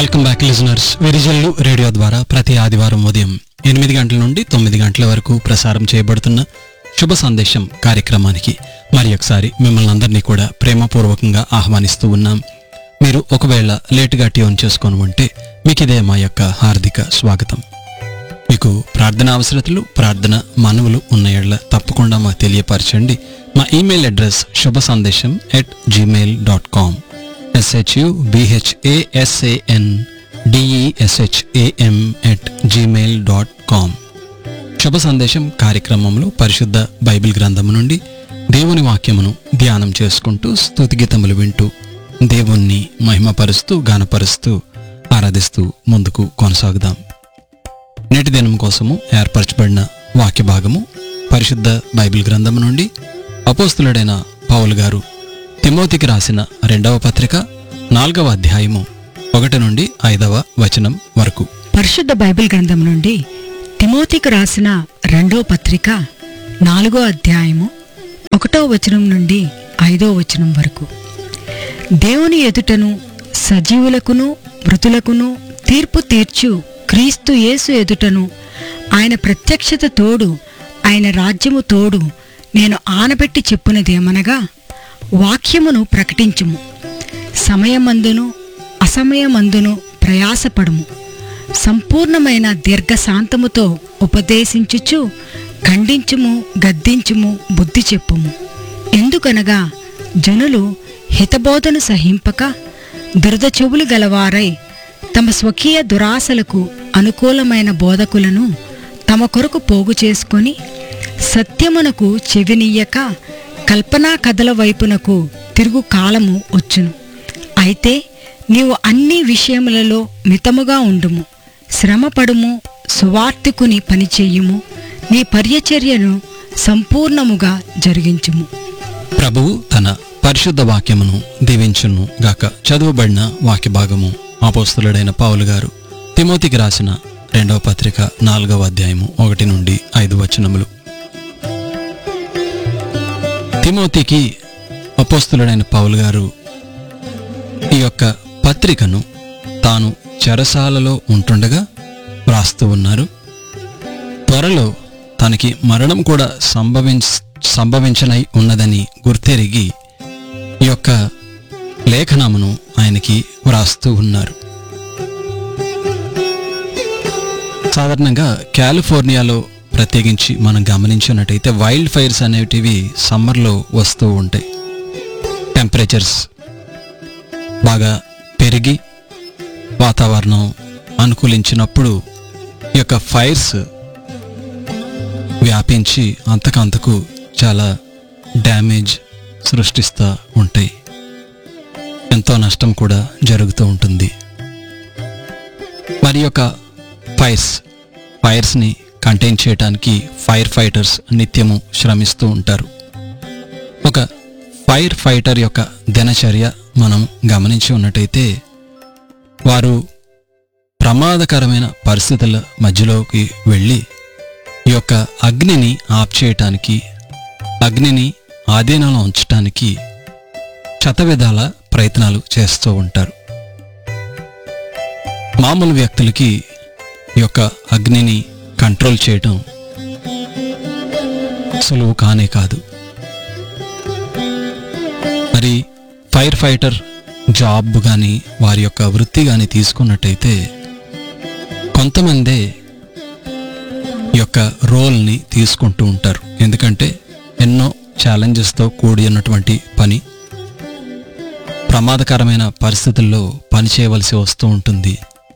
welcome back listeners Virijallu radio ద్వారా ప్రతి ఆదివారం ఉదయం ఎనిమిది గంటల నుండి తొమ్మిది గంటల వరకు ప్రసారం చేయబడుతున్న శుభ సందేశం కార్యక్రమానికి మరి ఒకసారి మిమ్మల్ని అందరినీ కూడా ప్రేమపూర్వకంగా ఆహ్వానిస్తూ ఉన్నాం మీరు ఒకవేళ లేటుగా ట్యూన్ చేసుకొని ఉంటే మీకు ఇదే మా యొక్క హార్దిక స్వాగతం మీకు ప్రార్థన అవసరతలు ప్రార్థన మనవులు ఉన్న ఎడల తప్పకుండా మాకు తెలియపరచండి మా email address Subha Sandesam at Gmail dot com S H U B H A S A N D E S H A M at Gmail dot com Subha Sandesam కార్యక్రమంలో పరిశుద్ధ బైబిల్ గ్రంథము నుండి దేవుని వాక్యమును ధ్యానం చేసుకుంటూ స్తుతిగీతములు వింటూ దేవుణ్ణి మహిమపరుస్తూ గానపరుస్తూ ఆరాధిస్తూ ముందుకు కొనసాగుదాం నేటి దినం కోసము ఏర్పరచబడిన వాక్య భాగము పరిశుద్ధ బైబిల్ గ్రంథము నుండి అపోస్తులుడైన పౌలు గారు తిమోతికి రాసిన రెండవ పత్రిక నాలుగవ అధ్యాయము ఒకటి నుండి ఐదవ వచనం వరకు పరిశుద్ధ బైబిల్ గ్రంథం నుండి తిమోతికి రాసిన రెండో పత్రిక నాలుగో అధ్యాయము ఒకటో వచనం నుండి ఐదో వచనం వరకు దేవుని ఎదుటను సజీవులకును మృతులకును తీర్పు తీర్చు క్రీస్తు యేసు ఎదుటను ఆయన ప్రత్యక్షత తోడు ఆయన రాజ్యము తోడు నేను ఆనబెట్టి చెప్పునదేమనగా వాక్యమును ప్రకటించుము సమయమందును అసమయమందును ప్రయాసపడుము సంపూర్ణమైన దీర్ఘశాంతముతో ఉపదేశించుచు ఖండించుము గద్దించుము బుద్ధి చెప్పుము ఎందుకనగా జనులు హితబోధను సహింపక దురద చెవులు గలవారై తమ స్వకీయ దురాశలకు అనుకూలమైన బోధకులను తమ కొరకు పోగు చేసుకొని సత్యమునకు చెవినియ్యక కల్పనా కథల వైపునకు తిరుగు కాలము వచ్చును అయితే నీవు అన్ని విషయములలో మితముగా ఉండుము శ్రమపడుము సువార్తికుని పనిచేయుము నీ పర్యచర్యను సంపూర్ణముగా జరిగించుము ప్రభువు తన పరిశుద్ధ వాక్యమును దీవించును గాక చదువుబడిన వాక్య భాగము అపోస్తులుడైన పౌలు గారు తిమోతికి రాసిన రెండవ పత్రిక నాలుగవ అధ్యాయము ఒకటి నుండి ఐదు వచనములు తిమోతికి అపోస్తులుడైన పౌలు గారు ఈ యొక్క పత్రికను తాను చెరసాలలో ఉంటుండగా వ్రాస్తూ ఉన్నారు త్వరలో తనకి మరణం కూడా సంభవించ సంభవించనై ఉన్నదని గుర్తెరిగి ఈ యొక్క లేఖనమును ఆయనకి వ్రాస్తూ ఉన్నారు సాధారణంగా కాలిఫోర్నియాలో ప్రత్యేకించి మనం గమనించినట్టయితే వైల్డ్ ఫైర్స్ అనేటివి సమ్మర్లో వస్తూ ఉంటాయి టెంపరేచర్స్ బాగా పెరిగి వాతావరణం అనుకూలించినప్పుడు ఈ యొక్క ఫైర్స్ వ్యాపించి అంతకంతకు చాలా డ్యామేజ్ సృష్టిస్తూ ఉంటాయి ఎంతో నష్టం కూడా జరుగుతూ ఉంటుంది మరి యొక్క ఫైర్స్ ఫైర్స్ని కంటైన్ చేయడానికి ఫైర్ ఫైటర్స్ నిత్యము శ్రమిస్తూ ఉంటారు ఒక ఫైర్ ఫైటర్ యొక్క దినచర్య మనం గమనించి ఉన్నట్టయితే వారు ప్రమాదకరమైన పరిస్థితుల మధ్యలోకి వెళ్ళి ఈ యొక్క అగ్నిని ఆప్ చేయటానికి అగ్నిని ఆధీనంలో ఉంచటానికి శతవిధాల ప్రయత్నాలు చేస్తూ ఉంటారు మామూలు వ్యక్తులకి ఈ యొక్క అగ్నిని కంట్రోల్ చేయటం సులువు కానే కాదు మరి ఫైర్ ఫైటర్ జాబ్ కానీ వారి యొక్క వృత్తి కానీ తీసుకున్నట్టయితే కొంతమందే ఈ యొక్క రోల్ని తీసుకుంటూ ఉంటారు ఎందుకంటే ఎన్నో ఛాలెంజెస్తో కూడి ఉన్నటువంటి పని ప్రమాదకరమైన పరిస్థితుల్లో పని చేయవలసి వస్తూ ఉంటుంది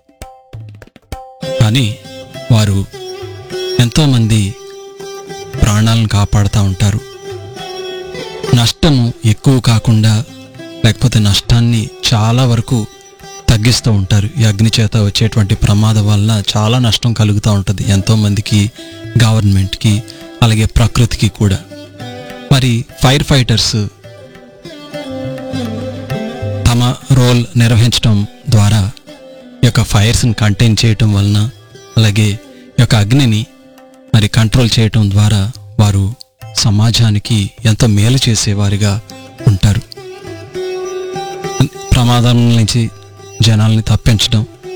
కానీ వారు ఎంతోమంది ప్రాణాలను కాపాడుతూ ఉంటారు నష్టము ఎక్కువ కాకుండా లేకపోతే నష్టాన్ని చాలా వరకు తగ్గిస్తూ ఉంటారు ఈ అగ్ని చేత వచ్చేటువంటి ప్రమాదం వల్ల చాలా నష్టం కలుగుతూ ఉంటుంది ఎంతోమందికి గవర్నమెంట్కి అలాగే ప్రకృతికి కూడా మరి ఫైర్ ఫైటర్స్ తమ రోల్ నిర్వహించడం ద్వారా ఈ యొక్క ఫైర్స్ని కంటైన్ చేయటం వలన అలాగే ఈ యొక్క అగ్నిని మరి కంట్రోల్ చేయటం ద్వారా వారు సమాజానికి ఎంతో మేలు చేసేవారిగా ఉంటారు ప్రమాదం నుంచి జనాల్ని తప్పించడం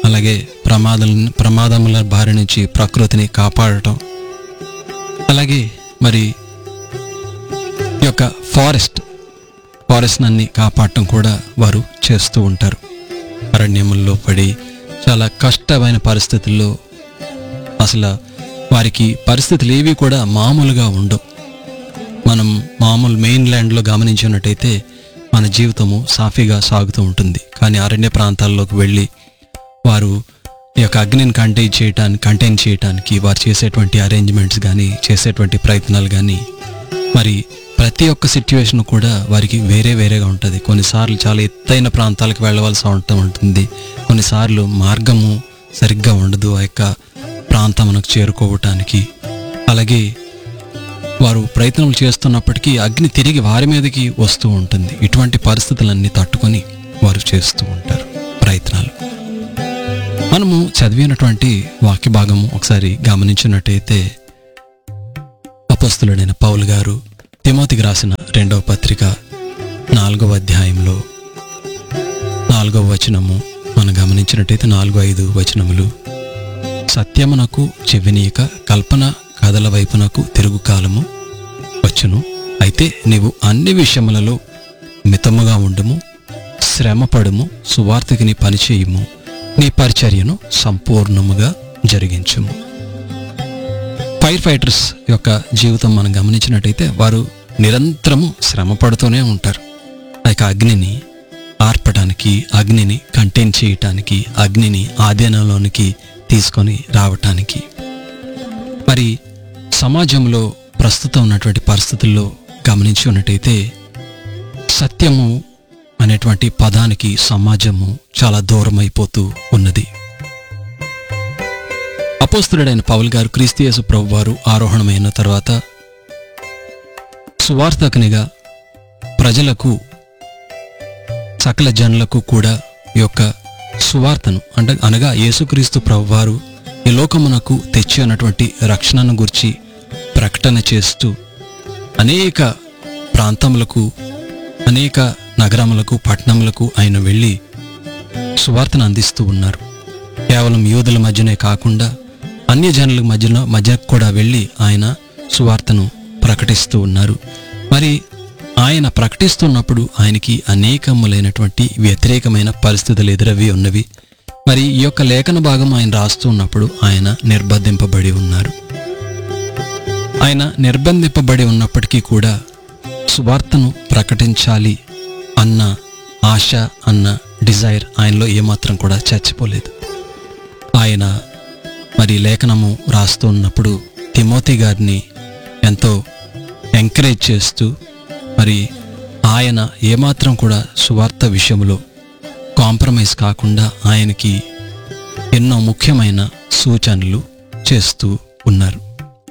అలాగే ప్రమాదం ప్రమాదముల బారి నుంచి ప్రకృతిని కాపాడటం అలాగే మరి ఈ యొక్క ఫారెస్ట్ ఫారెస్ట్ అన్ని కాపాడటం కూడా వారు చేస్తూ ఉంటారు అరణ్యముల్లో పడి చాలా కష్టమైన పరిస్థితుల్లో అసలు వారికి పరిస్థితులు ఏవి కూడా మామూలుగా ఉండవు మనం మామూలు మెయిన్ ల్యాండ్లో గమనించినట్టయితే మన జీవితము సాఫీగా సాగుతూ ఉంటుంది కానీ అరణ్య ప్రాంతాల్లోకి వెళ్ళి వారు ఈ యొక్క అగ్నిని కంటైన్ చేయటానికి కంటైన్ చేయటానికి వారు చేసేటువంటి అరేంజ్మెంట్స్ కానీ చేసేటువంటి ప్రయత్నాలు కానీ మరి ప్రతి ఒక్క సిట్యువేషన్ కూడా వారికి వేరే వేరేగా ఉంటుంది కొన్నిసార్లు చాలా ఎత్తైన ప్రాంతాలకు వెళ్ళవలసి ఉంటూ ఉంటుంది కొన్నిసార్లు మార్గము సరిగ్గా ఉండదు ఆ యొక్క ప్రాంతమునకు చేరుకోవటానికి అలాగే వారు ప్రయత్నం చేస్తున్నప్పటికీ అగ్ని తిరిగి వారి మీదకి వస్తూ ఉంటుంది ఇటువంటి పరిస్థితులన్నీ తట్టుకొని వారు చేస్తూ ఉంటారు ప్రయత్నాలు మనము చదివినటువంటి వాక్య భాగము ఒకసారి గమనించినట్టయితే అపస్తులుడైన పౌలు గారు తిమోతికి రాసిన రెండవ పత్రిక నాలుగవ అధ్యాయంలో నాలుగవ వచనము మనం గమనించినట్టయితే నాలుగు ఐదు వచనములు సత్యమునకు చెవినీయక కల్పన కథల వైపునకు తిరుగు కాలము వచ్చును అయితే నీవు అన్ని విషయములలో మితముగా ఉండుము శ్రమపడుము సువార్తకి నీ పనిచేయము నీ పరిచర్యను సంపూర్ణముగా జరిగించుము ఫైర్ ఫైటర్స్ యొక్క జీవితం మనం గమనించినట్టయితే వారు నిరంతరము శ్రమ పడుతూనే ఉంటారు ఆ యొక్క అగ్నిని ఆర్పడానికి అగ్నిని కంటైన్ చేయటానికి అగ్నిని ఆధీనంలోనికి తీసుకొని రావటానికి మరి సమాజంలో ప్రస్తుతం ఉన్నటువంటి పరిస్థితుల్లో గమనించి ఉన్నట్టయితే సత్యము అనేటువంటి పదానికి సమాజము చాలా దూరం అయిపోతూ ఉన్నది అపోస్తుడైన పౌల్ గారు క్రీస్తుయేసు ప్రభు వారు ఆరోహణమైన తర్వాత సువార్తకునిగా ప్రజలకు సకల జనులకు కూడా ఈ యొక్క సువార్తను అంటే అనగా యేసుక్రీస్తు ప్రభువారు ఈ లోకమునకు తెచ్చి అన్నటువంటి రక్షణను గురించి ప్రకటన చేస్తూ అనేక ప్రాంతములకు అనేక నగరములకు పట్టణములకు ఆయన వెళ్ళి సువార్తను అందిస్తూ ఉన్నారు కేవలం యూదుల మధ్యనే కాకుండా అన్య జనుల మధ్యన మధ్య కూడా వెళ్ళి ఆయన సువార్తను ప్రకటిస్తూ ఉన్నారు మరి ఆయన ప్రకటిస్తున్నప్పుడు ఆయనకి అనేకములైనటువంటి వ్యతిరేకమైన పరిస్థితులు ఎదురవి ఉన్నవి మరి ఈ యొక్క లేఖన భాగం ఆయన రాస్తూ ఉన్నప్పుడు ఆయన నిర్బంధింపబడి ఉన్నారు ఆయన నిర్బంధింపబడి ఉన్నప్పటికీ కూడా సువార్తను ప్రకటించాలి అన్న ఆశ అన్న డిజైర్ ఆయనలో ఏమాత్రం కూడా చచ్చిపోలేదు ఆయన మరి లేఖనము రాస్తూ ఉన్నప్పుడు తిమోతి గారిని ఎంతో ఎంకరేజ్ చేస్తూ మరి ఆయన ఏమాత్రం కూడా సువార్త విషయంలో కాంప్రమైజ్ కాకుండా ఆయనకి ఎన్నో ముఖ్యమైన సూచనలు చేస్తూ ఉన్నారు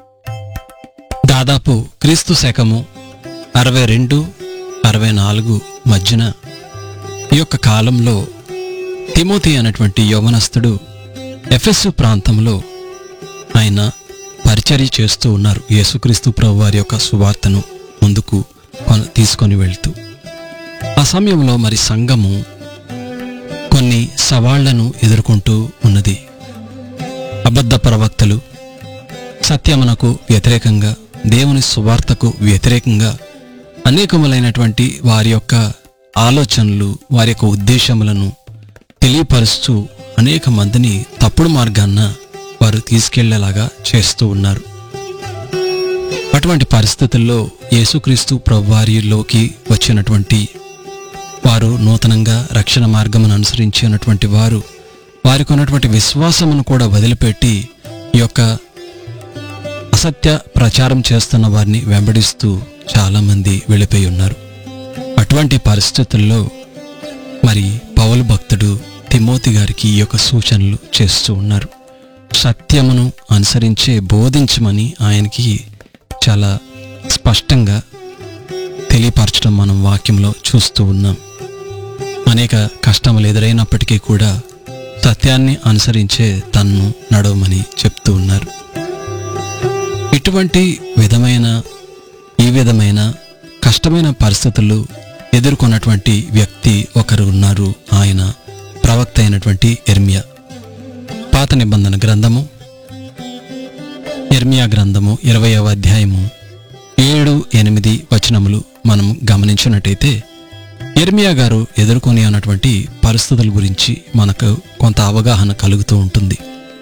దాదాపు క్రీస్తు శకము అరవై రెండు అరవై నాలుగు మధ్యన ఈ యొక్క కాలంలో తిమోతి అనేటువంటి యవనస్తుడు ఎఫెస్సు ప్రాంతంలో ఆయన పరిచర్య చేస్తూ ఉన్నారు యేసుక్రీస్తు ప్రభు వారి యొక్క సువార్తను ముందుకు కొన- తీసుకొని వెళ్తూ ఆ సమయంలో మరి సంఘము కొన్ని సవాళ్లను ఎదుర్కొంటూ ఉన్నది అబద్ధ ప్రవక్తలు సత్యమునకు వ్యతిరేకంగా దేవుని సువార్తకు వ్యతిరేకంగా అనేకములైనటువంటి వారి యొక్క ఆలోచనలు వారి యొక్క ఉద్దేశములను తెలియపరుస్తూ అనేక మందిని తప్పుడు మార్గాన్న వారు తీసుకెళ్లేలాగా చేస్తూ ఉన్నారు అటువంటి పరిస్థితుల్లో యేసుక్రీస్తు ప్రభువారిలోకి వచ్చినటువంటి వారు నూతనంగా రక్షణ మార్గమును అనుసరించినటువంటి వారు వారికి ఉన్నటువంటి విశ్వాసమును కూడా వదిలిపెట్టి ఈ యొక్క అసత్య ప్రచారం చేస్తున్న వారిని వెంబడిస్తూ చాలామంది వెళ్ళిపోయి ఉన్నారు అటువంటి పరిస్థితుల్లో మరి పౌలు భక్తుడు తిమోతి గారికి ఈ యొక్క సూచనలు చేస్తూ ఉన్నారు సత్యమును అనుసరించే బోధించమని ఆయనకి చాలా స్పష్టంగా తెలియపరచడం మనం వాక్యంలో చూస్తూ ఉన్నాం అనేక కష్టములు ఎదురైనప్పటికీ కూడా సత్యాన్ని అనుసరించే తన్ను నడవమని చెప్తూ ఉన్నారు ఇటువంటి విధమైన ఈ విధమైన కష్టమైన పరిస్థితులు ఎదుర్కొన్నటువంటి వ్యక్తి ఒకరు ఉన్నారు ఆయన ప్రవక్త అయినటువంటి ఎర్మియా పాత నిబంధన గ్రంథము ఎర్మియా గ్రంథము ఇరవయవ అధ్యాయము ఏడు ఎనిమిది వచనములు మనం గమనించినట్టయితే ఎర్మియా గారు ఎదుర్కొని ఉన్నటువంటి పరిస్థితుల గురించి మనకు కొంత అవగాహన కలుగుతూ ఉంటుంది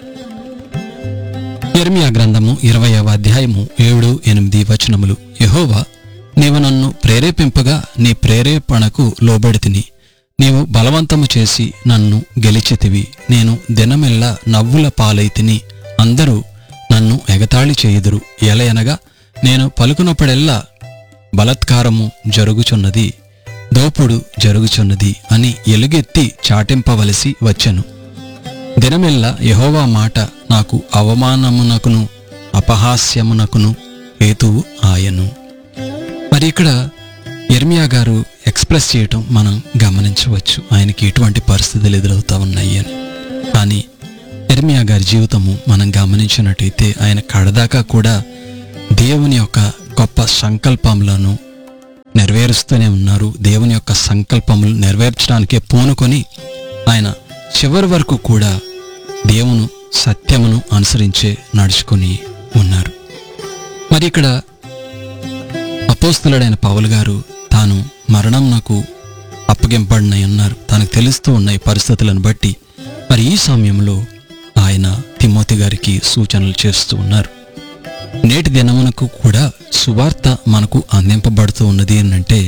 ఎర్మియా గ్రంథము ఇరవయవ అధ్యాయము ఏడు ఎనిమిది వచనములు యహోవా నీవు నన్ను ప్రేరేపింపగా నీ ప్రేరేపణకు లోబడితిని నీవు బలవంతము చేసి నన్ను గెలిచితివి నేను దినమెల్లా నవ్వుల పాలైతిని అందరూ నన్ను ఎగతాళి చేయుదురు ఎలయనగా నేను పలుకునప్పుడెల్లా బలత్కారము జరుగుచున్నది దోపుడు జరుగుచున్నది అని ఎలుగెత్తి చాటింపవలసి వచ్చెను దినమెల్లా యహోవా మాట నాకు అవమానమునకును అపహాస్యమునకును హేతువు ఆయను మరి ఇక్కడ ఎర్మియా గారు ఎక్స్ప్రెస్ చేయటం మనం గమనించవచ్చు ఆయనకి ఎటువంటి పరిస్థితులు ఎదురవుతా ఉన్నాయి అని కానీ ఎర్మియా గారి జీవితము మనం గమనించినట్టయితే ఆయన కడదాకా కూడా దేవుని యొక్క గొప్ప సంకల్పములను నెరవేరుస్తూనే ఉన్నారు దేవుని యొక్క సంకల్పములు నెరవేర్చడానికే పూనుకొని ఆయన చివరి వరకు కూడా దేవును సత్యమును అనుసరించే నడుచుకొని ఉన్నారు మరి ఇక్కడ అపోస్తులుడైన పౌలు గారు తాను మరణం నాకు అప్పగింపడినై ఉన్నారు తనకు తెలుస్తూ ఉన్నాయి పరిస్థితులను బట్టి మరి ఈ సమయంలో ఆయన తిమోతి గారికి సూచనలు చేస్తూ ఉన్నారు నేటి దినమునకు కూడా సువార్త మనకు అందింపబడుతూ ఉన్నది అంటే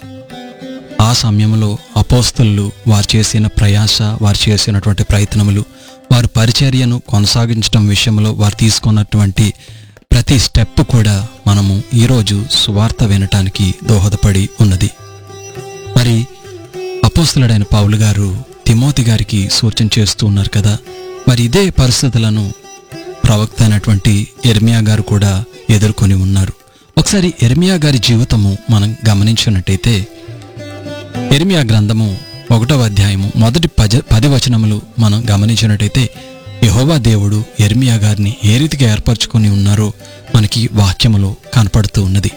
ఆ సమయంలో అపోస్తులు వారు చేసిన ప్రయాస వారు చేసినటువంటి ప్రయత్నములు వారు పరిచర్యను కొనసాగించడం విషయంలో వారు తీసుకున్నటువంటి ప్రతి స్టెప్ కూడా మనము ఈరోజు సువార్త వినటానికి దోహదపడి ఉన్నది మరి అపోస్తులుడైన పౌలు గారు తిమోతి గారికి సూచన చేస్తూ ఉన్నారు కదా మరి ఇదే పరిస్థితులను ప్రవక్త అయినటువంటి ఎర్మియా గారు కూడా ఎదుర్కొని ఉన్నారు ఒకసారి ఎర్మియా గారి జీవితము మనం గమనించినట్టయితే ఎర్మియా గ్రంథము ఒకటవ అధ్యాయము మొదటి పజ పది వచనములు మనం గమనించినట్టయితే యహోవా దేవుడు ఎర్మియా గారిని ఏ రీతిగా ఏర్పరచుకొని ఉన్నారో మనకి వాక్యములో కనపడుతూ ఉన్నది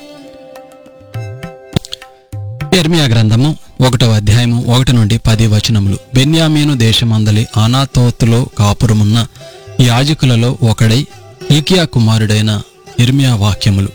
ఎర్మియా గ్రంథము ఒకటవ అధ్యాయము ఒకటి నుండి పది వచనములు బెన్యామీను దేశమందలి ఆనాతోతులో కాపురమున్న యాజకులలో ఒకడై హిల్కియా కుమారుడైన ఇర్మియా వాక్యములు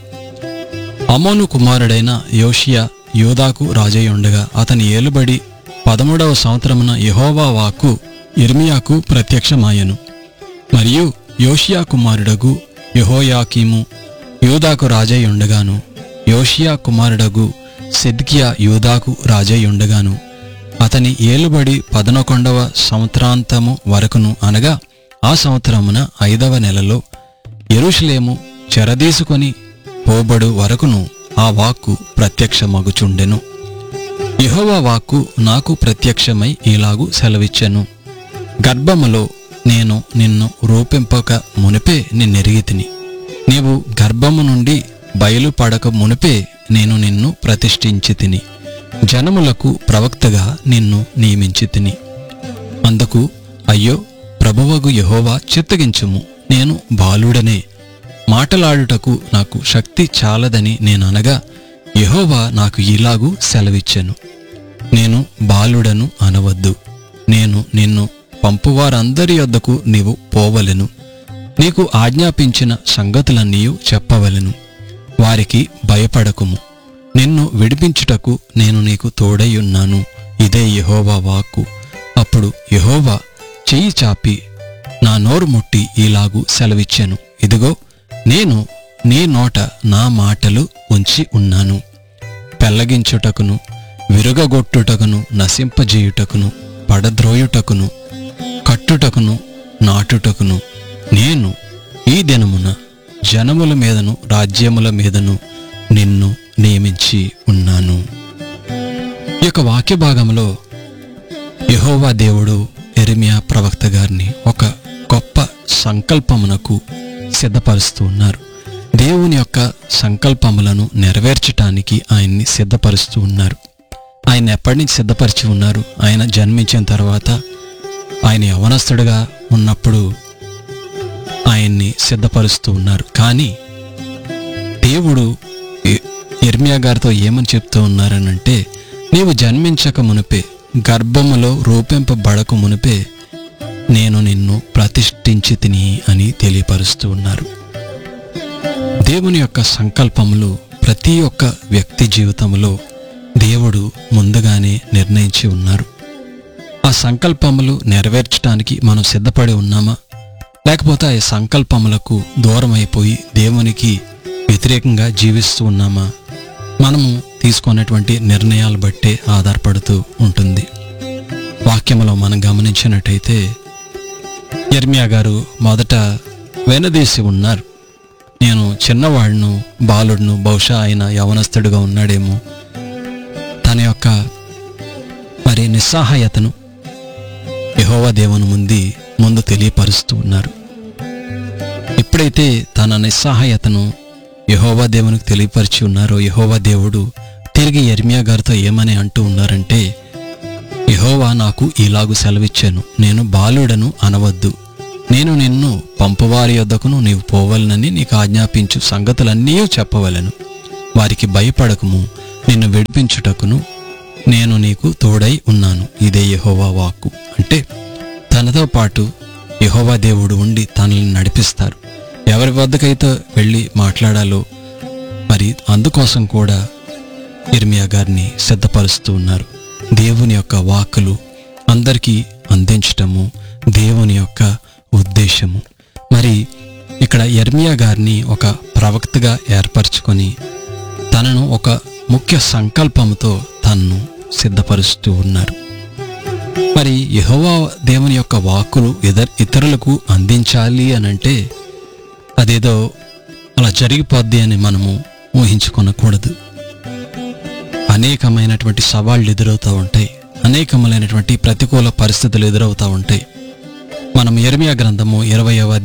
అమోను కుమారుడైన యోషియా యోదాకు రాజై ఉండగా అతని ఏలుబడి పదమూడవ సంవత్సరమున యహోవా వాక్కు ఇర్మియాకు ప్రత్యక్షమాయెను మరియు యోషియా కుమారుడగు యహోయాకీము యూదాకు రాజై ఉండగాను యోషియా కుమారుడగు సిద్కియా యూదాకు రాజై ఉండగాను అతని ఏలుబడి పదనొకొండవ సంవత్సరాంతము వరకును అనగా ఆ సంవత్సరమున ఐదవ నెలలో ఎరుషలేము చెరదీసుకొని పోబడు వరకును ఆ వాక్కు ప్రత్యక్షమగుచుండెను యెహోవా వాక్కు నాకు ప్రత్యక్షమై ఇలాగు సెలవిచ్చెను గర్భములో నేను నిన్ను రూపింపక మునిపే నిన్నెరిగితిని నీవు గర్భము నుండి బయలుపడక మునిపే నేను నిన్ను ప్రతిష్ఠించి తిని జనములకు ప్రవక్తగా నిన్ను నియమించి తిని అందుకు అయ్యో ప్రభువగు యహోవా చిత్తగించుము నేను బాలుడనే మాటలాడుటకు నాకు శక్తి చాలదని నేననగా యెహోవా నాకు ఇలాగూ సెలవిచ్చెను నేను బాలుడను అనవద్దు నేను నిన్ను పంపువారందరి యొద్దకు నీవు పోవలెను నీకు ఆజ్ఞాపించిన సంగతులన్నీ చెప్పవలెను వారికి భయపడకుము నిన్ను విడిపించుటకు నేను నీకు తోడై ఉన్నాను ఇదే యెహోవా వాక్కు అప్పుడు యెహోవా చెయ్యి చాపి నా నోరు ముట్టి ఇలాగు సెలవిచ్చాను ఇదిగో నేను నీ నోట నా మాటలు ఉంచి ఉన్నాను పెల్లగించుటకును విరుగగొట్టుటకును నశింపజేయుటకును పడద్రోయుటకును కట్టుటకును నాటుటకును నేను ఈ దినమున జనముల మీదను రాజ్యముల మీదను నిన్ను నియమించి ఉన్నాను ఈ యొక్క వాక్య భాగంలో యెహోవా దేవుడు ఎరిమియా ప్రవక్త గారిని ఒక గొప్ప సంకల్పమునకు సిద్ధపరుస్తూ ఉన్నారు దేవుని యొక్క సంకల్పములను నెరవేర్చటానికి ఆయన్ని సిద్ధపరుస్తూ ఉన్నారు ఆయన ఎప్పటి నుంచి సిద్ధపరిచి ఉన్నారు ఆయన జన్మించిన తర్వాత ఆయన యవనస్తుడుగా ఉన్నప్పుడు ఆయన్ని సిద్ధపరుస్తూ ఉన్నారు కానీ దేవుడు ఎ- ఇర్మియా గారితో ఏమని చెప్తూ ఉన్నారనంటే నీవు జన్మించక మునిపే గర్భములో రూపింపబడక మునిపే నేను నిన్ను ప్రతిష్ఠించి తిని అని తెలియపరుస్తూ ఉన్నారు దేవుని యొక్క సంకల్పములు ప్రతి ఒక్క వ్యక్తి జీవితంలో దేవుడు ముందుగానే నిర్ణయించి ఉన్నారు ఆ సంకల్పములు నెరవేర్చడానికి మనం సిద్ధపడి ఉన్నామా లేకపోతే ఆ సంకల్పములకు దూరం అయిపోయి దేవునికి వ్యతిరేకంగా జీవిస్తూ ఉన్నామా మనము తీసుకున్నటువంటి నిర్ణయాలు బట్టే ఆధారపడుతూ ఉంటుంది వాక్యములో మనం గమనించినట్టయితే యర్మియా గారు మొదట వెనదీసి ఉన్నారు నేను చిన్నవాడును బాలుడును బహుశా ఆయన యవనస్తుడుగా ఉన్నాడేమో తన యొక్క మరి నిస్సహాయతను యహోవా దేవుని ముందు ముందు తెలియపరుస్తూ ఉన్నారు ఎప్పుడైతే తన నిస్సహాయతను యహోవా దేవునికి తెలియపరిచి ఉన్నారో యహోవా దేవుడు తిరిగి ఎర్మియా గారితో ఏమని అంటూ ఉన్నారంటే యహోవా నాకు ఇలాగు సెలవిచ్చాను నేను బాలుడను అనవద్దు నేను నిన్ను పంపువారి యొద్దకును నీవు పోవలనని నీకు ఆజ్ఞాపించు సంగతులన్నీ చెప్పవలను వారికి భయపడకము నిన్ను విడిపించుటకును నేను నీకు తోడై ఉన్నాను ఇదే యహోవా వాక్కు అంటే తనతో పాటు యహోవా దేవుడు ఉండి తనని నడిపిస్తారు ఎవరి వద్దకైతే వెళ్ళి మాట్లాడాలో మరి అందుకోసం కూడా ఇర్మియా గారిని సిద్ధపరుస్తూ ఉన్నారు దేవుని యొక్క వాక్కులు అందరికీ అందించటము దేవుని యొక్క ఉద్దేశము మరి ఇక్కడ ఎర్మియా గారిని ఒక ప్రవక్తగా ఏర్పరచుకొని తనను ఒక ముఖ్య సంకల్పంతో తనను సిద్ధపరుస్తూ ఉన్నారు మరి యెహోవా దేవుని యొక్క వాక్కులు ఇతర ఇతరులకు అందించాలి అని అంటే అదేదో అలా జరిగిపోద్ది అని మనము ఊహించుకొనకూడదు అనేకమైనటువంటి సవాళ్ళు ఎదురవుతూ ఉంటాయి అనేకములైనటువంటి ప్రతికూల పరిస్థితులు ఎదురవుతూ ఉంటాయి మనం ఎర్మియా గ్రంథము ఇరవయవ